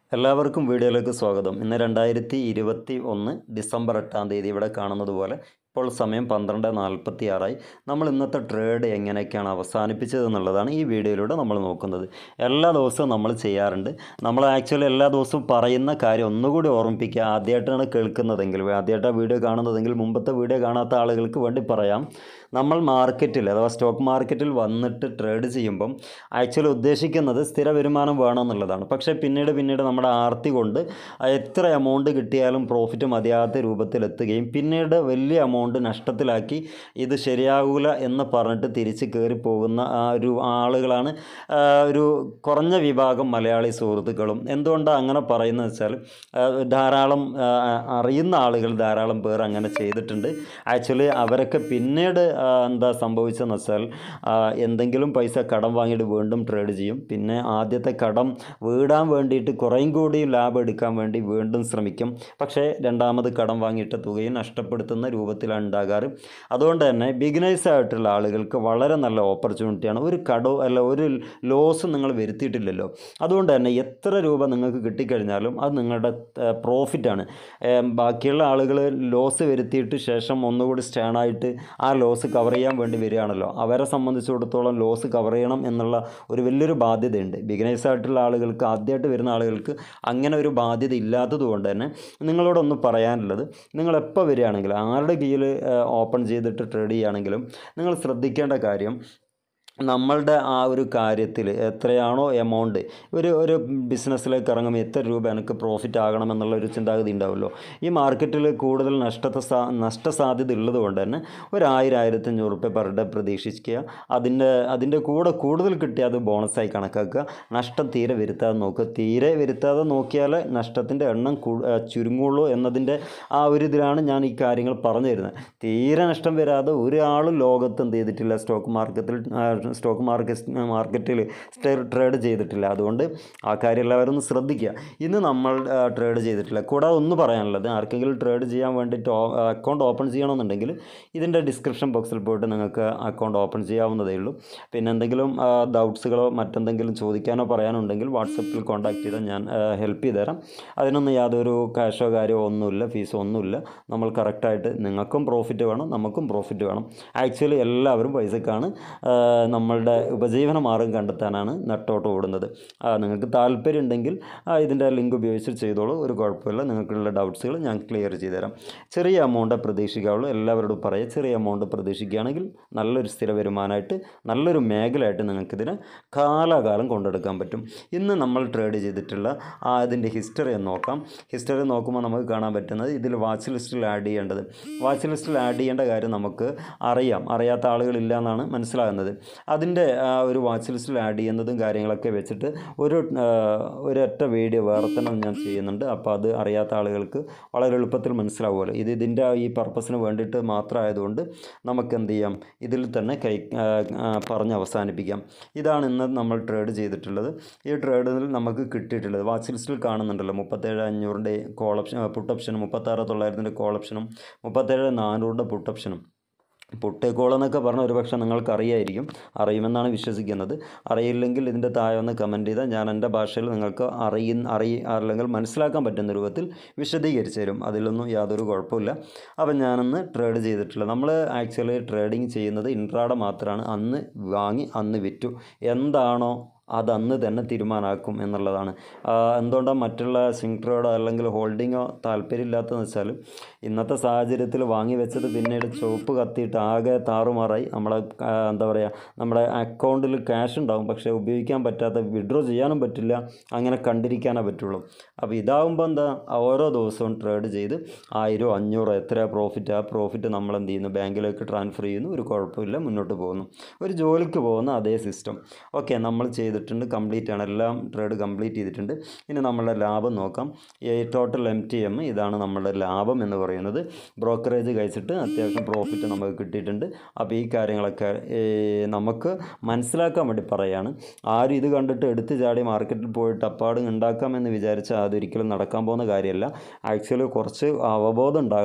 എല്ലാവർക്കും വീഡിയോയിലേക്ക് സ്വാഗതം ഇന്ന് രണ്ടായിരത്തി ഇരുപത്തി ഒന്ന് ഡിസംബർ എട്ടാം തീയതി ഇവിടെ കാണുന്നത് പോലെ ഇപ്പോൾ സമയം പന്ത്രണ്ട് നാൽപ്പത്തി ആറായി നമ്മൾ ഇന്നത്തെ ട്രേഡ് എങ്ങനെയൊക്കെയാണ് അവസാനിപ്പിച്ചത് എന്നുള്ളതാണ് ഈ വീഡിയോയിലൂടെ നമ്മൾ നോക്കുന്നത് എല്ലാ ദിവസവും നമ്മൾ ചെയ്യാറുണ്ട് നമ്മൾ ആക്ച്വലി എല്ലാ ദിവസവും പറയുന്ന കാര്യം ഒന്നുകൂടി ഓർമ്മിപ്പിക്കുക ആദ്യമായിട്ടാണ് കേൾക്കുന്നതെങ്കിൽ ആദ്യമായിട്ടാണ് വീഡിയോ കാണുന്നതെങ്കിൽ മുമ്പത്തെ വീഡിയോ കാണാത്ത ആളുകൾക്ക് വേണ്ടി പറയാം നമ്മൾ മാർക്കറ്റിൽ അഥവാ സ്റ്റോക്ക് മാർക്കറ്റിൽ വന്നിട്ട് ട്രേഡ് ചെയ്യുമ്പം ആക്ച്വലി ഉദ്ദേശിക്കുന്നത് സ്ഥിര വരുമാനം വേണമെന്നുള്ളതാണ് പക്ഷേ പിന്നീട് പിന്നീട് നമ്മുടെ ആർത്തി കൊണ്ട് എത്ര എമൗണ്ട് കിട്ടിയാലും പ്രോഫിറ്റ് മതിയാകാത്ത രൂപത്തിലെത്തുകയും പിന്നീട് വലിയ എമൗണ്ട് നഷ്ടത്തിലാക്കി ഇത് ശരിയാകൂല എന്ന് പറഞ്ഞിട്ട് തിരിച്ച് കയറി പോകുന്ന ആ ഒരു ആളുകളാണ് ആ, ഒരു കുറഞ്ഞ വിഭാഗം മലയാളി സുഹൃത്തുക്കളും എന്തുകൊണ്ടാണ് അങ്ങനെ പറയുന്നത് വെച്ചാൽ ആ, ധാരാളം ആ, അറിയുന്ന ആളുകൾ ധാരാളം പേർ അങ്ങനെ ചെയ്തിട്ടുണ്ട് ആക്ച്വലി അവരൊക്കെ പിന്നീട് ആ, എന്താ സംഭവിച്ചതെന്ന് വെച്ചാൽ ആ, എന്തെങ്കിലും പൈസ കടം വാങ്ങിയിട്ട് വീണ്ടും ട്രേഡ് ചെയ്യും പിന്നെ ആദ്യത്തെ കടം വീടാൻ വേണ്ടിയിട്ട് കുറേയും കൂടി ലാഭം എടുക്കാൻ വേണ്ടി വീണ്ടും ശ്രമിക്കും പക്ഷേ രണ്ടാമത് കടം വാങ്ങിയിട്ട തുകയും നഷ്ടപ്പെടുത്തുന്ന രൂപത്തിലാണ് ഉണ്ടാകാറ് അതുകൊണ്ട് തന്നെ ബിഗിനേഴ്സ് ആയിട്ടുള്ള ആളുകൾക്ക് വളരെ നല്ല ഓപ്പർച്യൂണിറ്റിയാണ് ഒരു കടവും അല്ല ഒരു ലോസ് നിങ്ങൾ വരുത്തിയിട്ടില്ലല്ലോ അതുകൊണ്ട് തന്നെ എത്ര രൂപ നിങ്ങൾക്ക് കിട്ടിക്കഴിഞ്ഞാലും അത് നിങ്ങളുടെ പ്രോഫിറ്റാണ് ബാക്കിയുള്ള ആളുകൾ ലോസ് വരുത്തിയിട്ട് ശേഷം ഒന്നുകൂടി സ്റ്റാണായിട്ട് ആ ലോസ് കവർ ചെയ്യാൻ വേണ്ടി വരികയാണല്ലോ അവരെ സംബന്ധിച്ചിടത്തോളം ലോസ് കവർ ചെയ്യണം എന്നുള്ള ഒരു വലിയൊരു ബാധ്യതയുണ്ട് ബിഗിനേഴ്സ് ആയിട്ടുള്ള ആളുകൾക്ക് ആദ്യമായിട്ട് വരുന്ന ആളുകൾക്ക് അങ്ങനെ ഒരു ബാധ്യത ഇല്ലാത്തത് കൊണ്ട് തന്നെ നിങ്ങളോടൊന്ന് പറയാനുള്ളത് നിങ്ങൾ എപ്പോൾ വരികയാണെങ്കിലും ആരുടെ കീഴിൽ ഓപ്പൺ ചെയ്തിട്ട് ട്രേഡ് ചെയ്യുകയാണെങ്കിലും നിങ്ങൾ ശ്രദ്ധിക്കേണ്ട കാര്യം നമ്മളുടെ ആ ഒരു കാര്യത്തിൽ എത്രയാണോ എമൗണ്ട് ഒരു ഒരു ബിസിനസ്സിലേക്ക് ഇറങ്ങുമ്പോൾ എത്ര രൂപ എനിക്ക് പ്രോഫിറ്റ് ആകണം എന്നുള്ള ഒരു ചിന്താഗതി ഉണ്ടാവുമല്ലോ ഈ മാർക്കറ്റിൽ കൂടുതൽ നഷ്ടത്തെ സാ നഷ്ടസാധ്യത ഉള്ളത് കൊണ്ട് തന്നെ ഒരു ആയിരം ആയിരത്തഞ്ഞൂറ് റുപ്യ പെർ ഡേ പ്രതീക്ഷിക്കുക അതിൻ്റെ അതിൻ്റെ കൂടെ കൂടുതൽ കിട്ടിയാൽ അത് ബോണസായി കണക്കാക്കുക നഷ്ടം തീരെ വരുത്താതെ നോക്കുക തീരെ വരുത്താതെ നോക്കിയാൽ നഷ്ടത്തിൻ്റെ എണ്ണം കൂ- ആ, ചുരുങ്ങുള്ളൂ എന്നതിൻ്റെ ആ ഒരു ഇതിലാണ് ഞാൻ ഈ കാര്യങ്ങൾ പറഞ്ഞു തരുന്നത് തീരെ നഷ്ടം വരാതെ ഒരാളും ലോകത്ത് എന്ത് ചെയ്തിട്ടില്ല സ്റ്റോക്ക് മാർക്കറ്റിൽ ആ, സ്റ്റോക്ക് മാർക്കറ്റ് മാർക്കറ്റിൽ ട്രേഡ് ചെയ്തിട്ടില്ല അതുകൊണ്ട് ആ കാര്യം എല്ലാവരും ഒന്ന് ശ്രദ്ധിക്കുക ഇന്ന് നമ്മൾ ആ, ട്രേഡ് ചെയ്തിട്ടില്ല കൂടാതെ ഒന്ന് പറയാനുള്ളത് ആർക്കെങ്കിലും ട്രേഡ് ചെയ്യാൻ വേണ്ടിയിട്ട് ഓ- അക്കൗണ്ട് ഓപ്പൺ ചെയ്യണമെന്നുണ്ടെങ്കിൽ ഇതിൻ്റെ ഡിസ്ക്രിപ്ഷൻ ബോക്സിൽ പോയിട്ട് നിങ്ങൾക്ക് അക്കൗണ്ട് ഓപ്പൺ ചെയ്യാവുന്നതേ ഉള്ളൂ പിന്നെ എന്തെങ്കിലും ആ, ഡൗട്ട്സുകളോ മറ്റെന്തെങ്കിലും ചോദിക്കാനോ പറയാനുണ്ടെങ്കിൽ വാട്സപ്പിൽ കോൺടാക്ട് ചെയ്താൽ ഞാൻ ഹെൽപ്പ് ചെയ്ത് തരാം അതിനൊന്നും യാതൊരു ക്യാഷോ കാര്യമോ ഒന്നുമില്ല ഫീസോ ഒന്നുമില്ല നമ്മൾ കറക്റ്റായിട്ട് നിങ്ങൾക്കും പ്രോഫിറ്റ് വേണം നമുക്കും പ്രോഫിറ്റ് വേണം ആക്ച്വലി എല്ലാവരും പൈസക്കാണ് ആ, നമ്മളുടെ ഉപജീവന മാർഗം കണ്ടെത്താനാണ് നെട്ടോട്ട് ഓടുന്നത് ആ, നിങ്ങൾക്ക് താല്പര്യം ഉണ്ടെങ്കിൽ ആ, ഇതിൻ്റെ ലിങ്ക് ഉപയോഗിച്ച് ചെയ്തോളൂ ഒരു കുഴപ്പമില്ല നിങ്ങൾക്കുള്ള ഡൗട്ട്സുകൾ ഞാൻ ക്ലിയർ ചെയ്ത് തരാം ചെറിയ എമൗണ്ട് പ്രതീക്ഷിക്കാവുള്ളൂ എല്ലാവരോടും പറയുക ചെറിയ എമൗണ്ട് പ്രതീക്ഷിക്കുകയാണെങ്കിൽ നല്ലൊരു സ്ഥിര വരുമാനമായിട്ട് നല്ലൊരു മേഖലയായിട്ട് നിങ്ങൾക്കിതിനെ കാലാകാലം കൊണ്ടെടുക്കാൻ പറ്റും ഇന്ന് നമ്മൾ ട്രേഡ് ചെയ്തിട്ടുള്ള ആ ഇതിൻ്റെ ഹിസ്റ്ററി ഒന്ന് നോക്കാം ഹിസ്റ്ററി നോക്കുമ്പോൾ നമുക്ക് കാണാൻ പറ്റുന്നത് ഇതിൽ വാച്ച് ലിസ്റ്റിൽ ആഡ് ചെയ്യേണ്ടത് വാച്ച് ലിസ്റ്റിൽ ആഡ് ചെയ്യേണ്ട കാര്യം നമുക്ക് അറിയാം അറിയാത്ത ആളുകളില്ല എന്നാണ് മനസ്സിലാകുന്നത് അതിൻ്റെ ആ ഒരു വാച്ച് ലിസ്റ്റിൽ ആഡ് ചെയ്യുന്നതും കാര്യങ്ങളൊക്കെ വെച്ചിട്ട് ഒരു ആ, ഒരൊറ്റ വീഡിയോ വേറെ തന്നെ ഞാൻ ചെയ്യുന്നുണ്ട് അപ്പോൾ അത് അറിയാത്ത ആളുകൾക്ക് വളരെ എളുപ്പത്തിൽ മനസ്സിലാവുമല്ലോ ഇത് ഇതിൻ്റെ ഈ പർപ്പസിന് വേണ്ടിയിട്ട് മാത്രമായതുകൊണ്ട് നമുക്ക് എന്ത് ചെയ്യാം ഇതിൽ തന്നെ കൈ ആ, ആ, പറഞ്ഞ് അവസാനിപ്പിക്കാം ഇതാണ് ഇന്ന് നമ്മൾ ട്രേഡ് ചെയ്തിട്ടുള്ളത് ഈ ട്രേഡിൽ നമുക്ക് കിട്ടിയിട്ടുള്ളത് വാച്ച് ലിസ്റ്റിൽ കാണുന്നുണ്ടല്ലോ മുപ്പത്തേഴ് അഞ്ഞൂറിൻ്റെ കോൾ ഓപ്ഷൻ പുട്ട് ഓപ്ഷനും മുപ്പത്താറ് തൊള്ളായിരത്തിൻ്റെ കോൾ ഓപ്ഷനും മുപ്പത്തേഴ് നാനൂറിൻ്റെ പുട്ട് ഓപ്ഷനും പുട്ടേക്കോൾ എന്നൊക്കെ പറഞ്ഞാൽ ഒരുപക്ഷെ നിങ്ങൾക്ക് അറിയായിരിക്കും അറിയുമെന്നാണ് വിശ്വസിക്കുന്നത് അറിയില്ലെങ്കിൽ ഇതിൻ്റെ താഴെ ഒന്ന് കമൻറ്റ് ചെയ്താൽ ഞാൻ എൻ്റെ ഭാഷയിൽ നിങ്ങൾക്ക് അറിയുന്ന അറിയ അല്ലെങ്കിൽ മനസ്സിലാക്കാൻ പറ്റുന്ന രൂപത്തിൽ വിശദീകരിച്ച് തരും അതിലൊന്നും യാതൊരു കുഴപ്പമില്ല അപ്പം ഞാനന്ന് ട്രേഡ് ചെയ്തിട്ടുള്ളത് നമ്മൾ ആക്ച്വലി ട്രേഡിങ് ചെയ്യുന്നത് ഇൻട്രാഡ മാത്രമാണ് അന്ന് വാങ്ങി അന്ന് വിറ്റു എന്താണോ അത് അന്ന് തന്നെ തീരുമാനമാക്കും എന്നുള്ളതാണ് ആ, എന്തുകൊണ്ടാണ് മറ്റുള്ള സ്വിംഗ് ട്രേഡോ അല്ലെങ്കിൽ ഹോൾഡിങ്ങോ താല്പര്യമില്ലാത്തതെന്ന് വെച്ചാൽ ഇന്നത്തെ സാഹചര്യത്തിൽ വാങ്ങി വെച്ചത് പിന്നീട് ചുവപ്പ് കത്തിയിട്ട് ആകെ താറുമാറായി നമ്മളെ ആ, എന്താ പറയുക നമ്മുടെ അക്കൗണ്ടിൽ ക്യാഷ് ഉണ്ടാവും പക്ഷേ ഉപയോഗിക്കാൻ പറ്റാത്ത വിഡ്രോ ചെയ്യാനും പറ്റില്ല അങ്ങനെ കണ്ടിരിക്കാനേ പറ്റുള്ളൂ അപ്പോൾ ഇതാവുമ്പോൾ എന്താ ഓരോ ദിവസവും ട്രേഡ് ചെയ്ത് ആയിരോ അഞ്ഞൂറോ എത്ര പ്രോഫിറ്റ് ആ പ്രോഫിറ്റ് നമ്മൾ എന്ത് ചെയ്യുന്നു ബാങ്കിലേക്ക് ട്രാൻസ്ഫർ ചെയ്യുന്നു ഒരു കുഴപ്പമില്ല മുന്നോട്ട് പോകുന്നു ഒരു ജോലിക്ക് പോകുന്ന അതേ സിസ്റ്റം ഓക്കെ നമ്മൾ ചെയ്തിട്ടുണ്ട് കംപ്ലീറ്റ് ആണ് എല്ലാം ട്രേഡ് കംപ്ലീറ്റ് ചെയ്തിട്ടുണ്ട് ഇനി നമ്മളുടെ ലാഭം നോക്കാം ഈ ടോട്ടൽ എം ടി എം ഇതാണ് നമ്മളുടെ ലാഭം എന്ന് പറയുന്നത് ബ്രോക്കറേജ് കഴിച്ചിട്ട് അത്യാവശ്യം പ്രോഫിറ്റ് നമുക്ക് കിട്ടിയിട്ടുണ്ട് അപ്പോൾ ഈ കാര്യങ്ങളൊക്കെ ഏ, നമുക്ക് മനസ്സിലാക്കാൻ വേണ്ടി പറയാണ് ആരും ഇത് കണ്ടിട്ട് എടുത്ത് ചാടി മാർക്കറ്റിൽ പോയിട്ട് അപ്പാട് ഉണ്ടാക്കാമെന്ന് വിചാരിച്ചാൽ അതൊരിക്കലും നടക്കാൻ പോകുന്ന കാര്യമല്ല ആക്ച്വലി കുറച്ച് അവബോധം ഉണ്ടാകണം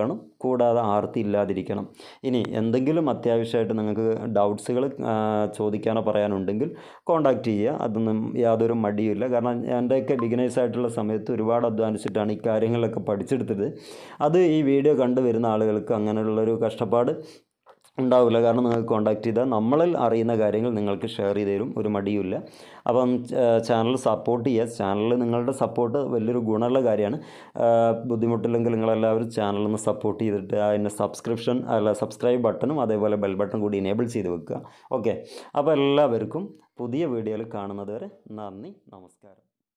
കൂടാതെ ആർത്തി ഇല്ലാതിരിക്കണം ഇനി എന്തെങ്കിലും അത്യാവശ്യമായിട്ട് നിങ്ങൾക്ക് ഡൗട്ട്സുകൾ ചോദിക്കാനോ പറയാനുണ്ടെങ്കിൽ കോൺടാക്റ്റ് ചെയ്യുക അതൊന്നും യാതൊരു മടിയുമില്ല കാരണം എൻ്റെയൊക്കെ ബിഗിനേഴ്സ് ആയിട്ടുള്ള സമയത്ത് ഒരുപാട് അധ്വാനിച്ചിട്ടാണ് ഈ കാര്യങ്ങളൊക്കെ പഠിച്ചെടുത്തത് അത് ഈ വീഡിയോ കണ്ടു വരുന്ന ആളുകൾക്ക് അങ്ങനെയുള്ളൊരു കഷ്ടപ്പാട് ഉണ്ടാവില്ല കാരണം നിങ്ങൾക്ക് കോൺടാക്ട് ചെയ്താൽ നമ്മളിൽ അറിയുന്ന കാര്യങ്ങൾ നിങ്ങൾക്ക് ഷെയർ ചെയ്ത് തരും ഒരു മടിയുമില്ല അപ്പം ചാനൽ സപ്പോർട്ട് ചെയ്യുക ചാനലിൽ നിങ്ങളുടെ സപ്പോർട്ട് വലിയൊരു ഗുണമുള്ള കാര്യമാണ് ബുദ്ധിമുട്ടില്ലെങ്കിൽ നിങ്ങളെല്ലാവരും ചാനലൊന്ന് സപ്പോർട്ട് ചെയ്തിട്ട് അതിൻ്റെ സബ്സ്ക്രിപ്ഷൻ അല്ല സബ്സ്ക്രൈബ് ബട്ടണും അതേപോലെ ബെൽ ബട്ടൺ കൂടി എനേബിൾ ചെയ്ത് വെക്കുക ഓക്കെ അപ്പോൾ എല്ലാവർക്കും പുതിയ വീഡിയോയിൽ കാണുന്നത് വരെ നന്ദി നമസ്കാരം